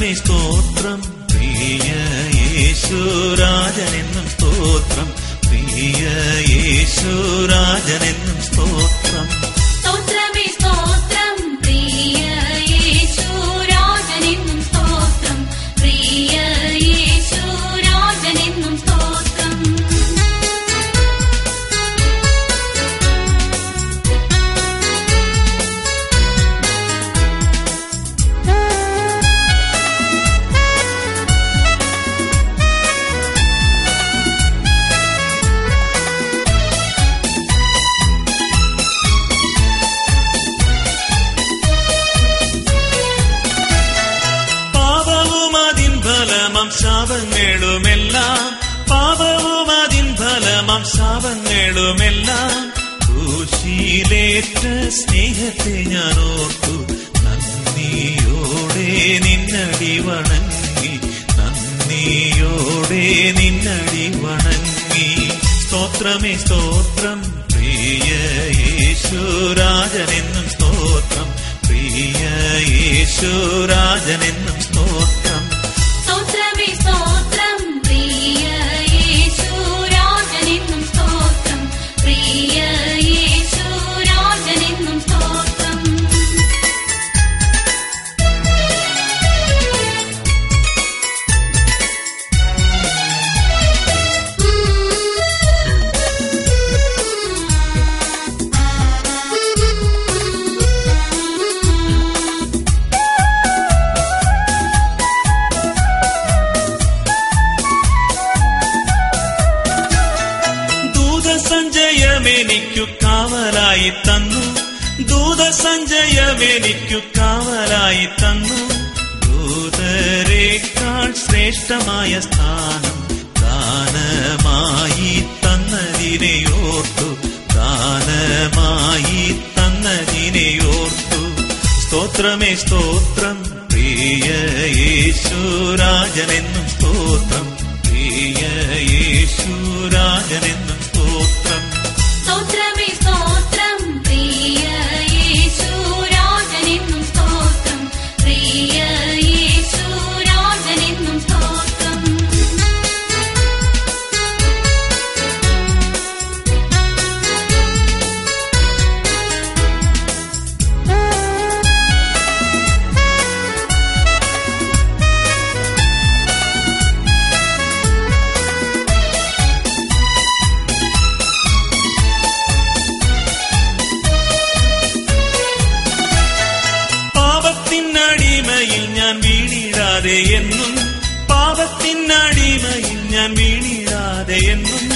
സ്തോത്രമേ സ്തോത്രം പ്രിയ യേശുരാജനെന്നും സ്തോത്രം പ്രിയ യേശുരാജനെന്നും സ്തോത്രം സ്തോത്രമേ സ്തോത്രം പ്രിയ യേശുരാജനെന്നും സ്തോത്രം പ്രിയ യേശുരാജനെന്നും സ്തോത്രം പാപവും അതിൻ ഫലമം ശാപങ്ങളുമെല്ലാം പാപവും അതിൻ ഫലമം ശാപങ്ങളുമെല്ലാം ക്രൂശിലേറ്റ സ്നേഹത്തെ ഞാൻ ഓർത്തു നന്ദിയോടെ നിന്നടി വണങ്ങി നന്ദിയോടെ നിന്നടി വണങ്ങി സ്തോത്രമേ സ്തോത്രം പ്രിയ യേശുരാജനെന്നും സ്തോത്രം പ്രിയ യേശുരാജനെന്നും സ്തോത്രം സ്തോത്രമേ സ്തോത്രം പ്രിയ യേശുരാജനെന്നും സ്തോത്രം പ്രിയ യേശുരാജനെന്നും സ്തോത്രം ദൂതസഞ്ചയമെനിക്കു കാവലായി തന്നു ദൂതസഞ്ചയമെനിക്കു കാവലായി തന്നു ദൂതരേക്കാൾ ശ്രേഷ്ഠമായ സ്ഥാനം ദാനമായി തന്നതിനെയോർത്തു ദാനമായി തന്നതിനെയോർത്തു സ്തോത്രമേ സ്തോത്രം പ്രിയ യേശുരാജനെന്നും സ്തോത്രം പ്രിയ യേശുരാജനെന്നും സ്തോത്രം സ്തോത്രമേ സ്തോത്രം പ്രിയ യേശുരാജനെന്നും സ്തോത്രം പ്രിയ യേശുരാജനെന്നും സ്തോത്രം പാപത്തിനടിമയിൽ ഞാൻ വീണിടാതെ എന്നും പാപത്തിനടിമയിൽ ഞാൻ വീണിടാതെ എന്നും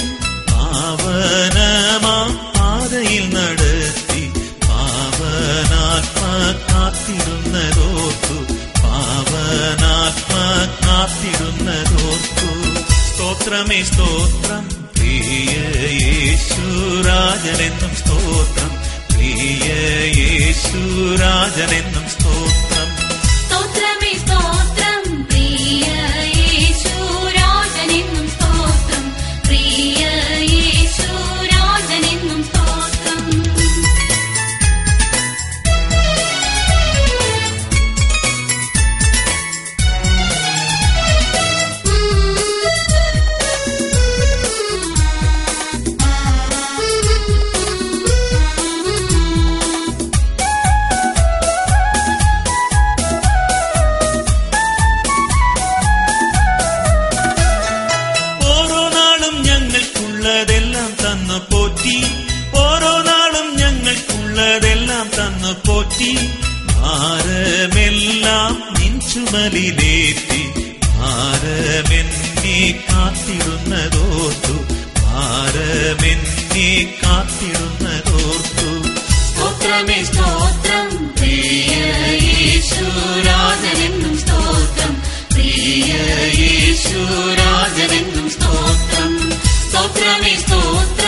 പാവനമാം പാതയിൽ നടത്തി പാവനാത്മ കാത്തിടുന്നതോർത്തു പാവനാത്മ കാത്തിടുന്നതോർത്തു സ്തോത്രമേ സ്തോത്രം പ്രിയ യേശുരാജനെന്നും സ്തോത്രം പ്രിയ യേശുരാജനെന്നും സ്തോത്രം സ്തോത്രമേ സ്തോത്രം പ്രിയ യേശുരാജനെന്നും സ്തോത്രം പ്രിയ യേശുരാജനെന്നും സ്തോത്രം ഓരോ നാളും ഞങ്ങൾക്കുള്ളതെല്ലാം തന്നു പോറ്റി ഓരോ നാളും ഞങ്ങൾക്കുള്ളതെല്ലാം തന്നു പോറ്റി ഭാരമെല്ലാം നിൻ ചുമലിലേറ്റി ഭാരമെന്നെ കാത്തിടുന്നതോർത്തു ഭാരമെന്നെ കാത്തിടുന്നതോർത്തു സ്തോത്രമേ സ്തോത്രം പ്രിയ യേശുരാജനെന്നും സ്തോത്രം പ്രിയ യേശുരാജനെന്നും സ്തോത്രം സ്തോത്രമേ സ്തോത്രം